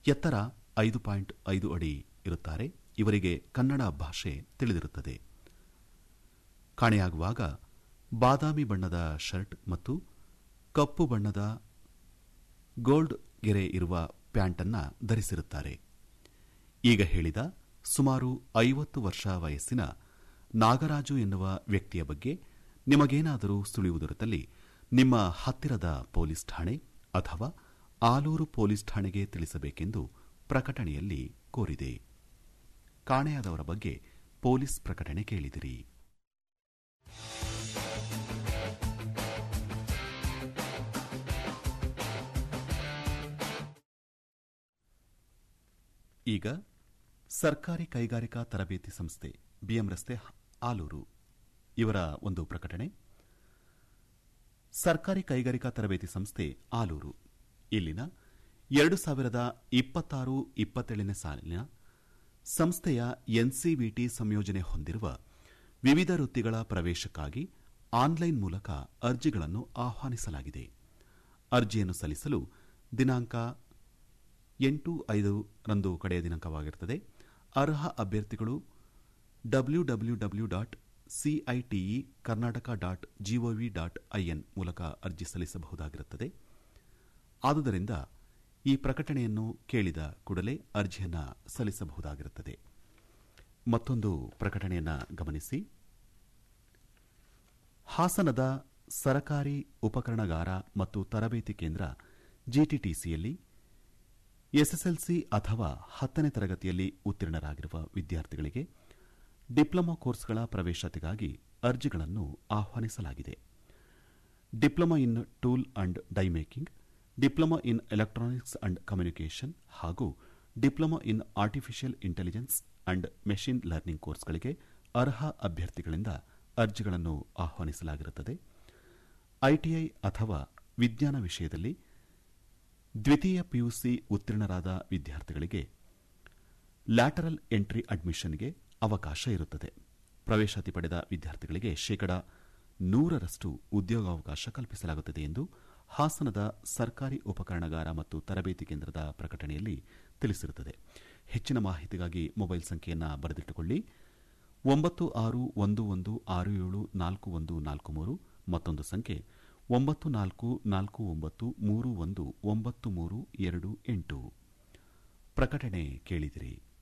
ಎತ್ತರ ಐದು ಪಾಯಿಂಟ್ ಐದು ಅಡಿ ಇರುತ್ತಾರೆ ಇವರಿಗೆ ಕನ್ನಡ ಭಾಷೆ ತಿಳಿದಿರುತ್ತದೆ ಕಾಣೆಯಾಗುವಾಗ ಬಾದಾಮಿ ಬಣ್ಣದ ಶರ್ಟ್ ಮತ್ತು ಕಪ್ಪು ಬಣ್ಣದ ಗೋಲ್ಡ್ ಗೆರೆ ಇರುವ ಪ್ಯಾಂಟನ್ನು ಧರಿಸಿರುತ್ತಾರೆ ಈಗ ಹೇಳಿದ ಸುಮಾರು ಐವತ್ತು ವರ್ಷ ವಯಸ್ಸಿನ ನಾಗರಾಜು ಎನ್ನುವ ವ್ಯಕ್ತಿಯ ಬಗ್ಗೆ ನಿಮಗೇನಾದರೂ ಸುಳಿಯುವುದರಲ್ಲಿ ನಿಮ್ಮ ಹತ್ತಿರದ ಪೊಲೀಸ್ ಠಾಣೆ ಅಥವಾ ಆಲೂರು ಪೊಲೀಸ್ ಠಾಣೆಗೆ ತಿಳಿಸಬೇಕೆಂದು ಪ್ರಕಟಣೆಯಲ್ಲಿ ಕೋರಿದೆ ಕಾಣೆಯಾದವರ ಬಗ್ಗೆ ಪೊಲೀಸ್ ಪ್ರಕಟಣೆ ಕೇಳಿದಿರಿ ಈಗ ಸರ್ಕಾರಿ ಕೈಗಾರಿಕಾ ತರಬೇತಿ ಸಂಸ್ಥೆ ಬಿಎಂ ರಸ್ತೆ ಆಲೂರು ಇವರ ಒಂದು ಪ್ರಕಟಣೆ ಸರ್ಕಾರಿ ಕೈಗಾರಿಕಾ ತರಬೇತಿ ಸಂಸ್ಥೆ ಆಲೂರು ಇಲ್ಲಿನ ಎರಡು ಸಾವಿರದ ಇಪ್ಪತ್ತಾರು ಇಪ್ಪತ್ತೇಳನೇ ಸಾಲಿನ ಸಂಸ್ಥೆಯ ಎನ್ಸಿವಿಟಿ ಸಂಯೋಜನೆ ಹೊಂದಿರುವ ವಿವಿಧ ವೃತ್ತಿಗಳ ಪ್ರವೇಶಕ್ಕಾಗಿ ಆನ್ಲೈನ್ ಮೂಲಕ ಅರ್ಜಿಗಳನ್ನು ಆಹ್ವಾನಿಸಲಾಗಿದೆ ಅರ್ಜಿಯನ್ನು ಸಲ್ಲಿಸಲು ದಿನಾಂಕ ಎಂಟು ಐದು ರಂದು ಕಡೆಯ ದಿನಾಂಕವಾಗಿರುತ್ತದೆ ಅರ್ಹ ಅಭ್ಯರ್ಥಿಗಳು W W W dot CITE Karnataka dot GOV dot IN ಮೂಲಕ ಅರ್ಜಿ ಸಲ್ಲಿಸಬಹುದಾಗಿರುತ್ತದೆ ಆದುದರಿಂದ ಈ ಪ್ರಕಟಣೆಯನ್ನು ಕೇಳಿದ ಕೂಡಲೇ ಅರ್ಜಿಯನ್ನು ಸಲ್ಲಿಸಬಹುದಾಗಿರುತ್ತದೆ ಮತ್ತೊಂದು ಪ್ರಕಟಣೆಯನ್ನು ಗಮನಿಸಿ ಹಾಸನದ ಸರಕಾರಿ ಉಪಕರಣಗಾರ ಮತ್ತು ತರಬೇತಿ ಕೇಂದ್ರ ಜಿಟಿಟಿಸಿಯಲ್ಲಿ ಎಸ್ಎಸ್ಎಲ್ಸಿ ಅಥವಾ ಹತ್ತನೇ ತರಗತಿಯಲ್ಲಿ ಉತ್ತೀರ್ಣರಾಗಿರುವ ವಿದ್ಯಾರ್ಥಿಗಳಿಗೆ ಡಿಪ್ಲೊಮಾ ಕೋರ್ಸ್ಗಳ ಪ್ರವೇಶತೆಗಾಗಿ ಅರ್ಜಿಗಳನ್ನು ಆಹ್ವಾನಿಸಲಾಗಿದೆ diploma in tool and die making diploma in electronics and communication ಹಾಗೂ diploma in artificial intelligence and machine learning ಕೋರ್ಸ್ಗಳಿಗೆ ಅರ್ಹ ಅಭ್ಯರ್ಥಿಗಳಿಂದ ಅರ್ಜಿಗಳನ್ನು ಆಹ್ವಾನಿಸಲಾಗಿರುತ್ತದೆ ಐಟಿಐ ಅಥವಾ ವಿಜ್ಞಾನ ವಿಷಯದಲ್ಲಿ ದ್ವಿತೀಯ ಪಿಯುಸಿ ಉತ್ತೀರ್ಣರಾದ ವಿದ್ಯಾರ್ಥಿಗಳಿಗೆ ಲ್ಯಾಟರಲ್ ಎಂಟ್ರಿ ಅಡ್ಮಿಷನ್ಗೆ ಅವಕಾಶ ಇರುತ್ತದೆ ಪ್ರವೇಶಾತಿ ಪಡೆದ ವಿದ್ಯಾರ್ಥಿಗಳಿಗೆ ಶೇಕಡಾ ನೂರರಷ್ಟು ಉದ್ಯೋಗಾವಕಾಶ ಕಲ್ಪಿಸಲಾಗುತ್ತದೆ ಎಂದು ಹಾಸನದ ಸರ್ಕಾರಿ ಉಪಕರಣಗಾರ ಮತ್ತು ತರಬೇತಿ ಕೇಂದ್ರದ ಪ್ರಕಟಣೆಯಲ್ಲಿ ತಿಳಿಸಿರುತ್ತದೆ ಹೆಚ್ಚಿನ ಮಾಹಿತಿಗಾಗಿ ಮೊಬೈಲ್ ಸಂಖ್ಯೆಯನ್ನು ಬರೆದಿಟ್ಟುಕೊಳ್ಳಿ ಒಂಬತ್ತು ಆರು ಒಂದು ಒಂದು ಆರು ಏಳು ನಾಲ್ಕು ಒಂದು ನಾಲ್ಕು ಮೂರು ಮತ್ತೊಂದು ಸಂಖ್ಯೆ ಒಂಬತ್ತು ನಾಲ್ಕು ನಾಲ್ಕು ಒಂಬತ್ತು ಮೂರು ಒಂದು ಒಂಬತ್ತು ಮೂರು ಎರಡು ಎಂಟು ಪ್ರಕಟಣೆ ಕೇಳಿದಿರಿ